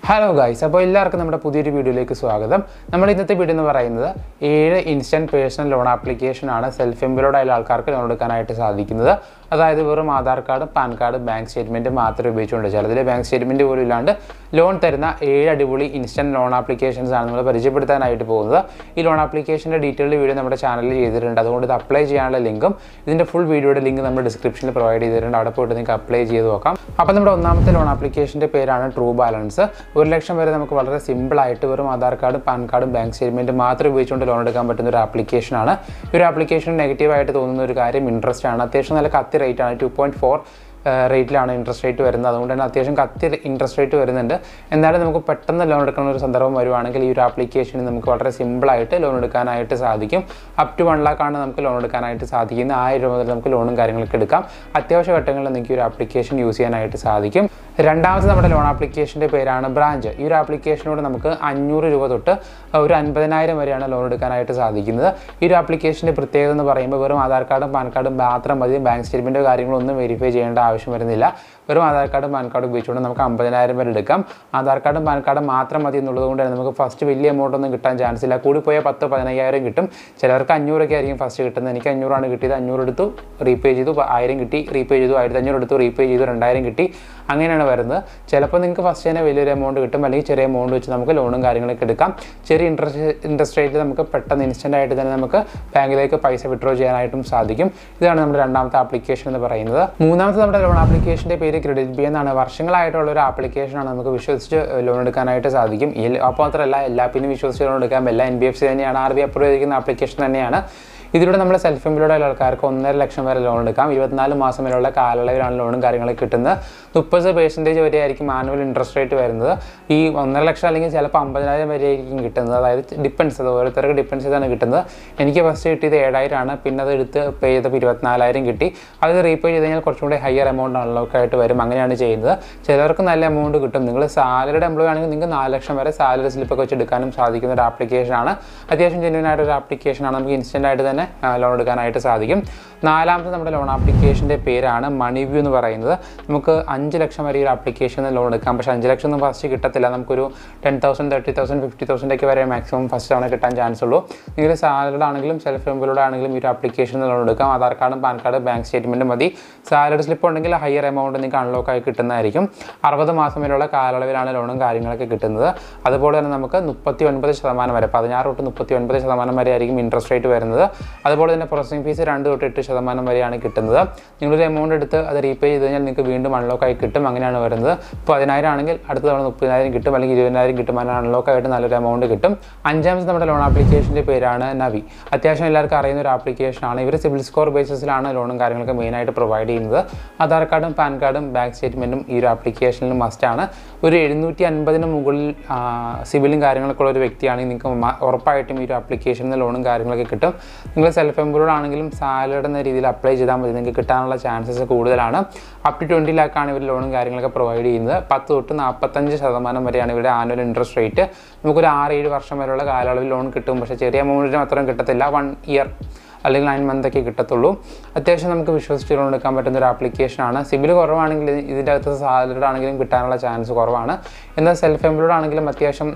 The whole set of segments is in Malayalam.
ഹലോ ഗൈസ് അപ്പോൾ എല്ലാവർക്കും നമ്മുടെ പുതിയൊരു വീഡിയോയിലേക്ക് സ്വാഗതം നമ്മുടെ ഇന്നത്തെ വീഡിയോ എന്ന് പറയുന്നത് ഏഴ് ഇൻസ്റ്റൻറ്റ് പേഴ്സണൽ ലോൺ ആപ്ലിക്കേഷൻ ആണ് സെൽഫ് എംപ്ലോയ്ഡ് ആയ ആൾക്കാർക്ക് ലോൺ എടുക്കാനായിട്ട് സാധിക്കുന്നത് അതായത് വെറും Aadhaar card PAN card bank statement മാത്രമേ ഉപയോഗിച്ചുകൊണ്ട് ചിലതിൽ ബാങ്ക് സ്റ്റേറ്റ്മെൻറ്റ് പോലും ഇല്ലാണ്ട് ലോൺ തരുന്ന ഏഴ് അടിപൊളി ഇൻസ്റ്റൻറ്റ് ലോൺ ആപ്ലിക്കേഷൻസ് ആണ് നമ്മൾ പരിചയപ്പെടുത്താനായിട്ട് പോകുന്നത് ഈ ലോൺ ആപ്ലിക്കേഷൻ്റെ ഡീറ്റെയിൽഡ് വീഡിയോ നമ്മുടെ ചാനലിൽ ചെയ്തിട്ടുണ്ട് അതുകൊണ്ട് ഇത് അപ്ലൈ ചെയ്യാനുള്ള ലിങ്കും ഇതിൻ്റെ ഫുൾ വീഡിയോയുടെ ലിങ്ക് നമ്മൾ ഡിസ്ക്രിപ്ഷനിൽ പ്രൊവൈഡ് ചെയ്തിട്ടുണ്ട് അവിടെ പോയിട്ട് നിങ്ങൾക്ക് അപ്ലൈ ചെയ്ത് നോക്കാം അപ്പോൾ നമ്മുടെ ഒന്നാമത്തെ ലോൺ ആപ്ലിക്കേഷൻ്റെ പേരാണ് ട്രൂ ബാലൻസ് ഒരു ലക്ഷം വരെ നമുക്ക് വളരെ സിമ്പിളായിട്ട് വെറും ആധാർ കാർഡ് പാൻ കാർഡും ബാങ്ക് സ്റ്റേറ്റ്മെൻറ്റ് മാത്രം ഉപയോഗിച്ചുകൊണ്ട് ലോൺ എടുക്കാൻ പറ്റുന്ന ഒരു ആപ്ലിക്കേഷനാണ് ഈ ഒരു ആപ്ലിക്കേഷൻ നെഗറ്റീവായിട്ട് തോന്നുന്ന ഒരു കാര്യം ഇൻട്രസ്റ്റ് ആണ് അത്യാവശ്യം നല്ല കത്തി റേറ്റ് ആണ് ടു പോയിൻറ്റ് ഫോർ റേറ്റിലാണ് ഇൻട്രസ്റ്റ് റേറ്റ് വരുന്നത് അതുകൊണ്ട് തന്നെ അത്യാവശ്യം കത്തി ഇൻട്രസ്റ്റ് റേറ്റ് വരുന്നുണ്ട് എന്നാലും നമുക്ക് പെട്ടെന്ന് ലോൺ എടുക്കുന്ന ഒരു സന്ദർഭം വരുവാണെങ്കിൽ ഈ ഒരു ആപ്ലിക്കേഷനിൽ നമുക്ക് വളരെ സിമ്പിളായിട്ട് ലോൺ എടുക്കാനായിട്ട് സാധിക്കും അപ് ടു വൺ ലാക്കാണ് നമുക്ക് ലോൺ എടുക്കാനായിട്ട് സാധിക്കുന്നത് ആയിരം രൂപ മുതൽ നമുക്ക് ലോണും കാര്യങ്ങളൊക്കെ എടുക്കാം അത്യാവശ്യ ഘട്ടങ്ങളിൽ നിങ്ങൾക്ക് ഈ ഒരു ആപ്ലിക്കേഷൻ യൂസ് ചെയ്യാനായിട്ട് സാധിക്കും രണ്ടാമത്തെ നമ്മുടെ ലോൺ ആപ്ലിക്കേഷൻ്റെ പേരാണ് ബ്രാഞ്ച് ഈ ഒരു ആപ്ലിക്കേഷനോട് നമുക്ക് അഞ്ഞൂറ് രൂപ തൊട്ട് ഒരു അൻപതിനായിരം വരെയാണ് ലോൺ എടുക്കാനായിട്ട് സാധിക്കുന്നത് ഈ ഒരു ആപ്ലിക്കേഷൻ്റെ പ്രത്യേകത എന്ന് പറയുമ്പോൾ വെറും ആധാർ കാർഡും പാൻ കാർഡും മാത്രം മതി ബാങ്ക് സ്റ്റേറ്റ്മെൻറ്റോ കാര്യങ്ങളൊന്നും വെരിഫൈ ചെയ്യേണ്ട ആവശ്യം വരുന്നില്ല വെറും ആധാർ കാർഡും പാൻ കാർഡും ഉപയോഗിച്ചുകൊണ്ട് നമുക്ക് അമ്പതിനായിരം വരെ എടുക്കാം ആധാർ കാർഡും പാൻ കാർഡും മാത്രം മതി എന്നുള്ളത് കൊണ്ട് തന്നെ നമുക്ക് ഫസ്റ്റ് വലിയ എമൗണ്ട് ഒന്നും കിട്ടാൻ ചാൻസ് ഇല്ല കൂടി പോയാൽ പത്ത് പതിനയ്യായിരം കിട്ടും ചിലർക്ക് അഞ്ഞൂറൊക്കെ ആയിരിക്കും ഫസ്റ്റ് കിട്ടുന്നത് എനിക്ക് അഞ്ഞൂറാണ് കിട്ടിയത് അഞ്ഞൂറ് എടുത്തു റീപേ ചെയ്തു ആയിരം കിട്ടി റീപേ ചെയ്തു ആയിരത്തി അഞ്ഞൂറ് എടുത്തു റീപേ ചെയ്തു രണ്ടായിരം കിട്ടി അങ്ങനെയാണ് വരുന്നത് ചിലപ്പോൾ നിങ്ങൾക്ക് ഫസ്റ്റ് തന്നെ വലിയൊരു എമൗണ്ട് കിട്ടും അല്ലെങ്കിൽ ചെറിയ എമൗണ്ട് വെച്ച് നമുക്ക് ലോണും കാര്യങ്ങളൊക്കെ എടുക്കാം ചെറിയ ഇൻട്രസ്റ്റ് ഇൻട്രസ്റ്റ് റേറ്റിൽ നമുക്ക് പെട്ടെന്ന് ഇൻസ്റ്റൻ്റ് ആയിട്ട് തന്നെ നമുക്ക് ബാങ്കിലേക്ക് പൈസ വിഡ്രോ ചെയ്യാനായിട്ടും സാധിക്കും ഇതാണ് നമ്മുടെ രണ്ടാമത്തെ ആപ്ലിക്കേഷൻ എന്ന് പറയുന്നത് മൂന്നാമത്തെ നമ്മുടെ ലോൺ ആപ്ലിക്കേഷൻ്റെ പേര് ക്രെഡിറ്റ് ബി എന്നാണ് വർഷങ്ങളായിട്ടുള്ള ഒരു ആപ്ലിക്കേഷനാണ് നമുക്ക് വിശ്വസിച്ച് ലോൺ എടുക്കാനായിട്ട് സാധിക്കും ഈ അപ്പോൾ മാത്രമല്ല എല്ലാ പിന്നെ വിശ്വസിച്ച് ലോൺ എടുക്കാം എല്ലാ എൻ ബി എഫ് സി തന്നെയാണ് ആർ ബി അപ്രൂവ് ചെയ്തിരിക്കുന്ന ആപ്ലിക്കേഷൻ തന്നെയാണ് ഇതിലൂടെ നമ്മൾ സെൽഫ് എംപ്ലോയ്ഡ് ആയ ആൾക്കാർക്ക് ഒന്നര ലക്ഷം വരെ ലോൺ എടുക്കാം ഇരുപത്തിനാല് മാസം വരെയുള്ള കാലയളവിലാണ് ലോണും കാര്യങ്ങളൊക്കെ കിട്ടുന്നത് മുപ്പത് പെർസെൻറ്റേജ് വരെ ആയിരിക്കും ആനുവൽ ഇൻട്രസ്റ്റ് റേറ്റ് വരുന്നത് ഈ ഒന്നര ലക്ഷം അല്ലെങ്കിൽ ചിലപ്പോൾ അമ്പതിനായിരം വരെ ആയിരിക്കും കിട്ടുന്നത് അതായത് ഡിപ്പെൻസ് അത് ഓരോരുത്തർക്ക് ഡിപ്പെൻസ് ചെയ്താണ് കിട്ടുന്നത് എനിക്ക് ഫസ്റ്റ് കിട്ടിയത് ഏഴായിരം ആണ് പിന്നെ അത് എടുത്ത് പേ ചെയ്തപ്പോൾ ഇരുപത്തിനാലായിരം കിട്ടി അത് റീപേ ചെയ്ത് കഴിഞ്ഞാൽ കുറച്ചും കൂടി ഹയർ എമൗണ്ട് അൺലോക്ക് ആയിട്ട് വരും അങ്ങനെയാണ് ചെയ്യുന്നത് ചിലർക്ക് നല്ല എമൗണ്ട് കിട്ടും നിങ്ങൾ സാലറിയുടെ എംപ്ലോയി ആണെങ്കിൽ നിങ്ങൾക്ക് നാല് ലക്ഷം വരെ സാലറി സ്ലിപ്പൊക്കെ വെച്ച് എടുക്കാനും സാധിക്കുന്ന ഒരു ആപ്ലിക്കേഷനാണ് അത്യാവശ്യം ജെന്യൂൻ ആയിട്ട് ഒരു ആപ്ലിക്കേഷനാണ് നമുക്ക് ഇൻസ്റ്റൻ്റ് ആയിട്ട് തന്നെ ലോൺ എടുക്കാനായിട്ട് സാധിക്കും നാലാമത്തെ നമ്മുടെ ലോൺ ആപ്ലിക്കേഷൻ്റെ പേരാണ് മണി വ്യൂ എന്ന് പറയുന്നത് നമുക്ക് അഞ്ച് ലക്ഷം വരെ ഈ ഒരു ആപ്ലിക്കേഷനിൽ ലോൺ എടുക്കാം പക്ഷേ അഞ്ച് ലക്ഷം ഒന്നും ഫസ്റ്റ് കിട്ടത്തില്ല നമുക്കൊരു ten thousand thirty thousand fifty thousand ഒക്കെ വരെ മാക്സിമം ഫസ്റ്റ് തവണ കിട്ടാൻ ചാൻസ് ഉള്ളൂ നിങ്ങൾ സാലഡ് ആണെങ്കിലും സെൽഫ് എംപ്ലോയ്ഡ് ആണെങ്കിലും ഈ ഒരു ആപ്ലിക്കേഷനിൽ ലോൺ എടുക്കാം ആധാർ കാർഡും പാൻ കാർഡ് ബാങ്ക് സ്റ്റേറ്റ്മെൻറ്റ് മതി സാലറി സ്ലിപ്പ് ഉണ്ടെങ്കിൽ ഹയർ എമൗണ്ട് നിങ്ങൾക്ക് അൺലോക്ക് ആയി കിട്ടുന്നതായിരിക്കും അറുപത് മാസം വരെയുള്ള കാലയളവിലാണ് ലോണും കാര്യങ്ങളൊക്കെ കിട്ടുന്നത് അതുപോലെ തന്നെ നമുക്ക് മുപ്പത്തി ഒൻപത് ശതമാനം വരെ പതിനാറ് തൊട്ട് മുപ്പത്തി ഒൻപത് ശതമാനം വരെ ആയിരിക്കും ഇൻട്രസ്റ്റ് റേറ്റ് വരുന്നത് അതുപോലെ തന്നെ പ്രോസസിംഗ് ഫീസ് രണ്ട് തൊട്ട് എട്ട് ശതമാനം വരെയാണ് കിട്ടുന്നത് നിങ്ങളൊരു എമൗണ്ട് എടുത്ത് അത് റീപേ ചെയ്ത് കഴിഞ്ഞാൽ നിങ്ങൾക്ക് വീണ്ടും അൺലോക്ക് ആയി കിട്ടും അങ്ങനെയാണ് വരുന്നത് പതിനായിരം ആണെങ്കിൽ അടുത്ത തവണ മുപ്പതിനായിരം കിട്ടും അല്ലെങ്കിൽ ഇരുപതിനായിരം കിട്ടും അങ്ങനെ അൺലോക്ക് ആയിട്ട് നല്ലൊരു എമൗണ്ട് കിട്ടും അഞ്ചാമത്തെ നമ്മുടെ ലോൺ ആപ്ലിക്കേഷൻ്റെ പേരാണ് നവി അത്യാവശ്യം എല്ലാവർക്കും അറിയുന്ന ഒരു ആപ്ലിക്കേഷനാണ് ഇവർ സിവിൽ സ്കോർ ബേസിസിലാണ് ലോണും കാര്യങ്ങളൊക്കെ മെയിനായിട്ട് പ്രൊവൈഡ് ചെയ്യുന്നത് ആധാർ കാർഡും പാൻ കാർഡും ബാങ്ക് സ്റ്റേറ്റ്മെൻറ്റും ഈ ഒരു ആപ്ലിക്കേഷനിൽ മസ്റ്റാണ് ഒരു എഴുന്നൂറ്റി അൻപതിന് മുകളിൽ സിവിലും കാര്യങ്ങളൊക്കെ ഉള്ള ഒരു വ്യക്തിയാണെങ്കിൽ നിങ്ങൾക്ക് ഉറപ്പായിട്ടും ഈ ഒരു ആപ്ലിക്കേഷനിൽ ലോണും കാര്യങ്ങളൊക്കെ കിട്ടും നിങ്ങൾ സെൽഫ് എംപ്ലോയ്ഡ് ആണെങ്കിലും സാലറി എന്ന രീതിയിൽ അപ്ലൈ ചെയ്താൽ മതി നിങ്ങൾക്ക് കിട്ടാനുള്ള ചാൻസസ് കൂടുതലാണ് അപ് ടു ട്വൻറ്റി ലാക്കാണ് ഇവർ ലോണും കാര്യങ്ങളൊക്കെ പ്രൊവൈഡ് ചെയ്യുന്നത് പത്ത് തൊട്ട് നാൽപ്പത്തഞ്ച് ശതമാനം വരെയാണ് ഇവരുടെ ആനുവൽ ഇൻട്രസ്റ്റ് റേറ്റ് നമുക്കൊരു ആറ് ഏഴ് വർഷം വരെയുള്ള കാലയളവിൽ ലോൺ കിട്ടും പക്ഷേ ചെറിയ എമൗണ്ടിന് അത്രയും കിട്ടത്തില്ല വൺ ഇയർ അല്ലെങ്കിൽ നയൻ മന്ത് ഒക്കെ കിട്ടത്തുള്ളൂ അത്യാവശ്യം നമുക്ക് വിശ്വസിച്ച് ലോൺ എടുക്കാൻ പറ്റുന്ന ഒരു ആപ്ലിക്കേഷനാണ് സിബിൽ കുറവാണെങ്കിൽ ഇതിൻ്റെ അകത്ത് സാലറി ആണെങ്കിലും കിട്ടാനുള്ള ചാൻസ് കുറവാണ് എന്നാൽ സെൽഫ് എംപ്ലോയ്ഡ് ആണെങ്കിലും അത്യാവശ്യം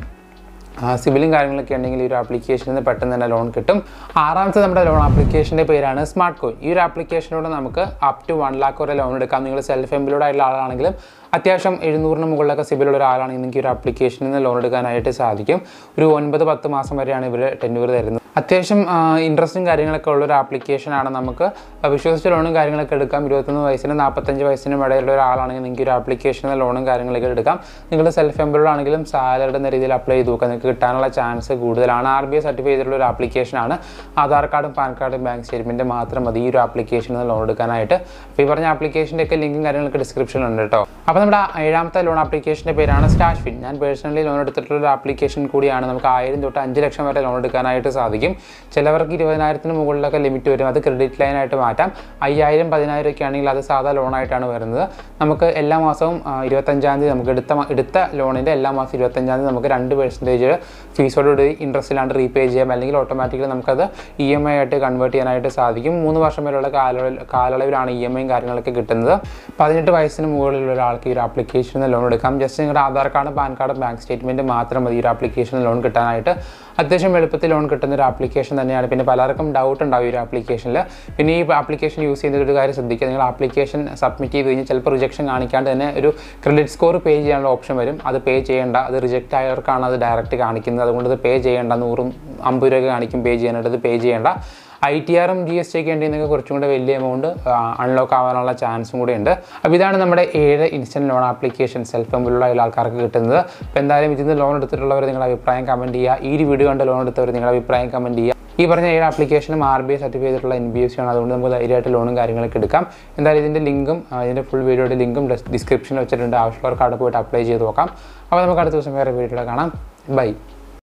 സിവിലും കാര്യങ്ങളൊക്കെ ഉണ്ടെങ്കിൽ ഈ ഒരു ആപ്ലിക്കേഷനിൽ നിന്ന് പെട്ടെന്ന് തന്നെ ലോൺ കിട്ടും ആറാമത്തെ നമ്മുടെ ലോൺ ആപ്ലിക്കേഷൻ്റെ പേരാണ് സ്മാർട്ട് കോയിൻ ഈ ഒരു ആപ്ലിക്കേഷനോട് നമുക്ക് അപ് ടു വൺ ലാക്ക് വരെ ലോൺ എടുക്കാം നിങ്ങൾ സെൽഫ് എംപ്ലോയ്ഡ് ആയിട്ടുള്ള ആളാണെങ്കിലും അത്യാവശ്യം എഴുന്നൂറിന് മുകളിലൊക്കെ സിബിലുള്ള ഒരാളാണെങ്കിൽ നിങ്ങൾക്ക് ഈ ഒരു ആപ്ലിക്കേഷനിൽ നിന്ന് ലോൺ എടുക്കാനായിട്ട് സാധിക്കും ഒരു ഒൻപത് പത്ത് മാസം വരെയാണ് ഇവർ ടെന്യൂർ തരുന്നത് അത്യാവശ്യം ഇൻട്രസ്റ്റും കാര്യങ്ങളൊക്കെ ഉള്ള ഒരു ആപ്ലിക്കേഷനാണ് നമുക്ക് വിശ്വസിച്ച് ലോണും കാര്യങ്ങളൊക്കെ എടുക്കാം ഇരുപത്തൊന്ന് വയസ്സിന് നാൽപ്പത്തഞ്ച് വയസ്സിനും ഇടയിലുള്ള ഒരാളാണെങ്കിൽ നിങ്ങൾക്ക് ഒരു ആപ്ലിക്കേഷനിൽ ലോണും കാര്യങ്ങളൊക്കെ എടുക്കാം നിങ്ങൾ സെൽഫ് എംപ്ലോയ്ഡ് ആണെങ്കിലും സാലറി എന്ന രീതിയിൽ അപ്ലൈ ചെയ്ത് നോക്കുക നിങ്ങൾക്ക് കിട്ടാനുള്ള ചാൻസ് കൂടുതലാണ് ആർ ബി ഐ സർട്ടിഫൈ ചെയ്തിട്ടുള്ള ഒരു ആപ്ലിക്കേഷനാണ് ആധാർ കാർഡും പാൻ കാർഡും ബാങ്ക് സ്റ്റേറ്റ്മെൻറ്റ് മാത്രം മതി ഈ ഒരു ആപ്ലിക്കേഷനിൽ ലോൺ എടുക്കാനായിട്ട് അപ്പോൾ ഈ പറഞ്ഞ ആപ്ലിക്കേഷൻ്റെ ഒക്കെ ലിങ്കും കാര്യങ്ങളൊക്കെ ഡിസ്ക്രിപ്ഷനിലുണ്ട് കേട്ടോ അപ്പോൾ നമ്മുടെ ഏഴാമത്തെ ലോൺ ആപ്ലിക്കേഷൻ്റെ പേരാണ് സ്റ്റാഷ് ഫിൻ ഞാൻ പേഴ്സണലി ലോൺ എടുത്തിട്ടുള്ള ഒരു ആപ്ലിക്കേഷൻ കൂടിയാണ് നമുക്ക് ആയിരം തൊട്ട് അഞ്ച് ലക്ഷം വരെ ലോൺ എടുക്കാനായിട്ട് സാധിക്കും സാധിക്കും ചിലവർക്ക് ഇരുപതിനായിരത്തിന് മുകളിലൊക്കെ ലിമിറ്റ് വരും അത് ക്രെഡിറ്റ് ലൈനായിട്ട് മാറ്റാം അയ്യായിരം പതിനായിരം ഒക്കെ ആണെങ്കിൽ അത് സാധാ ലോണായിട്ടാണ് വരുന്നത് നമുക്ക് എല്ലാ മാസവും ആ, ഇരുപത്തഞ്ചാം തീയതി നമുക്ക് എടുത്ത മ- എടുത്ത ലോണിൻ്റെ എല്ലാ മാസം ഇരുപത്തഞ്ചാം തീയതി നമുക്ക് രണ്ട് പെർസെൻറ്റേജ് ഫീസോടുകൂടി ഇൻട്രസ്റ്റ് ഇല്ലാണ്ട് റീപേ ചെയ്യാം അല്ലെങ്കിൽ ഓട്ടോമാറ്റിക്കലി നമുക്കത് ഇ എം ഐ ആയിട്ട് കൺവേർട്ട് ചെയ്യാനായിട്ട് സാധിക്കും മൂന്ന് വർഷം വരെയുള്ള കാലയളവിൽ കാലയളവിലാണ് ഇ എം ഐയും കാര്യങ്ങളൊക്കെ കിട്ടുന്നത് പതിനെട്ട് വയസ്സിന് മുകളിലുള്ള ഒരാൾക്ക് ഈ ഒരു ആപ്ലിക്കേഷനിൽ ലോൺ എടുക്കാം ജസ്റ്റ് നിങ്ങളുടെ Aadhaar card PAN card bank statement മാത്രം മതി ഈ ഒരു ആപ്ലിക്കേഷനിൽ ലോൺ കിട്ടാനായിട്ട് അത്യാവശ്യം എളുപ്പത്തിൽ ലോൺ കിട്ടുന്ന ഒരു ആപ്ലിക്കേഷൻ തന്നെയാണ് പിന്നെ പലർക്കും ഡൗട്ട് ഉണ്ടാവും ഈ ഒരു ആപ്ലിക്കേഷനിൽ പിന്നെ ഈ ആപ്ലിക്കേഷൻ യൂസ് ചെയ്യുന്ന ഒരു കാര്യം ശ്രദ്ധിക്കുക നിങ്ങൾ ആപ്ലിക്കേഷൻ സബ്മിറ്റ് ചെയ്ത് കഴിഞ്ഞാൽ ചിലപ്പോൾ റിജക്ഷൻ കാണിക്കാണ്ട് തന്നെ ഒരു ക്രെഡിറ്റ് സ്കോർ പേ ചെയ്യാനുള്ള ഓപ്ഷൻ വരും അത് പേ ചെയ്യേണ്ട അത് റിജക്റ്റ് ആയവർക്കാണ് അത് ഡയറക്റ്റ് കാണിക്കുന്നത് അതുകൊണ്ട് അത് പേ ചെയ്യേണ്ട നൂറും അമ്പത് രൂപ കാണിക്കും പേ ചെയ്യാനായിട്ട് അത് പേ ചെയ്യേണ്ട ഐ ടി ആറും ജി എസ് ടി ഒക്കെ ഉണ്ടെങ്കിൽ കുറച്ചും കൂടെ വലിയ എമൗണ്ട് അൺലോക്ക് ആവാനുള്ള ചാൻസും കൂടെ ഉണ്ട് അപ്പോൾ ഇതാണ് നമ്മുടെ ഏഴ് instant loan application self employed ആയ ആൾക്കാർക്ക് കിട്ടുന്നത് അപ്പോൾ എന്തായാലും ഇതിൽ നിന്ന് ലോൺ എടുത്തിട്ടുള്ളവർ നിങ്ങളുടെ അഭിപ്രായം കമൻറ്റ് ചെയ്യുക ഈ ഒരു വീഡിയോ കണ്ട് ലോൺ എടുത്തവർ നിങ്ങളുടെ അഭിപ്രായം കമൻറ്റ് ചെയ്യുക ഈ പറഞ്ഞ ഏഴ് ആപ്ലിക്കേഷനും ആർ ബി ഐ സർട്ടിഫൈ ചെയ്തിട്ടുള്ള എൻ ബി എസ് ആണ് അതുകൊണ്ട് നമുക്ക് ധൈര്യമായിട്ട് ലോണും കാര്യങ്ങളൊക്കെ എടുക്കാം എന്തായാലും ഇതിൻ്റെ ലിങ്കും ആ, ഇതിൻ്റെ ഫുൾ വീഡിയോയുടെ ലിങ്കും ഡിസ്ക്രിപ്ഷനിൽ വെച്ചിട്ടുണ്ട് ആവശ്യമുള്ളവർക്ക് അവിടെ പോയിട്ട് അപ്ലൈ ചെയ്ത് നോക്കാം അപ്പോൾ നമുക്ക് അടുത്ത ദിവസം വേറെ വീഡിയോയിൽ കാണാം ബൈ